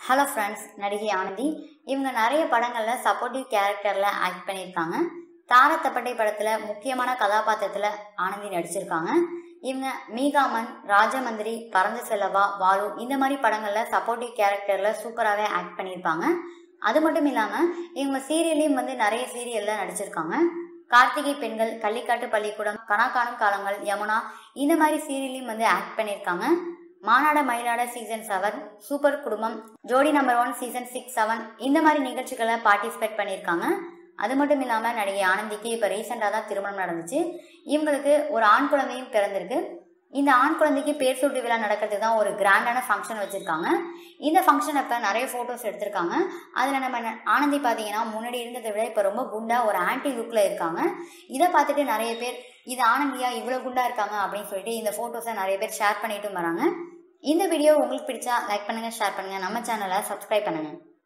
hello friends நடிகை ஆனந்தி இவங்க நிறைய படங்களில் சப்போர்ட்டிவ் கேரக்டரில் ஆக்ட் பண்ணியிருக்காங்க தாரத்தப்பட்டை படத்தில் முக்கியமான கதாபாத்திரத்தில் ஆனந்தி நடிச்சிருக்காங்க இவங்க மீகாமன் ராஜமந்திரி பறந்து செல்லவா வாலு இந்த மாதிரி படங்களில் சப்போர்ட்டிவ் கேரக்டரில் சூப்பராகவே ஆக்ட் பண்ணியிருப்பாங்க அது மட்டும் இல்லாமல் இவங்க சீரியல்லையும் வந்து நிறைய சீரியலில் நடிச்சிருக்காங்க கார்த்திகை பெண்கள் கள்ளிக்காட்டு பள்ளிக்கூடம் கணக்காணும் காலங்கள் யமுனா இந்த மாதிரி சீரியல்லையும் வந்து ஆக்ட் பண்ணியிருக்காங்க Manada Mayilada season seven super குடும்பம் Jodi number one season six seven இந்த மாதிரி நிகழ்ச்சிகளை பார்ட்டிசிபேட் பண்ணியிருக்காங்க அது மட்டும் இல்லாமல் நடிகை ஆனந்திக்கு இப்போ ரீசெண்டாக தான் திருமணம் நடந்துச்சு இவங்களுக்கு ஒரு ஆண் குழந்தையும் பிறந்திருக்கு இந்த ஆண் குழந்தைக்கு பேர் சூட்டு விழா நடக்கிறதுக்கு தான் ஒரு கிராண்டான ஃபங்க்ஷன் வச்சுருக்காங்க இந்த ஃபங்க்ஷன் அப்போ நிறைய ஃபோட்டோஸ் எடுத்திருக்காங்க அதில் நம்ம ந- ஆனந்தி பார்த்தீங்கன்னா முன்னாடி இருந்ததை விட இப்போ ரொம்ப குண்டா ஒரு ஆன்டி லுக்கில் இருக்காங்க இதை பார்த்துட்டு நிறைய பேர் இது ஆனந்தியா இவ்வளோ குண்டா இருக்காங்க அப்படின்னு சொல்லிட்டு இந்த ஃபோட்டோஸை நிறைய பேர் ஷேர் பண்ணிட்டும் வராங்க இந்த வீடியோ உங்களுக்கு பிடிச்சா லைக் பண்ணுங்கள் ஷேர் பண்ணுங்கள் நம்ம சேனலை சப்ஸ்கிரைப் பண்ணுங்கள்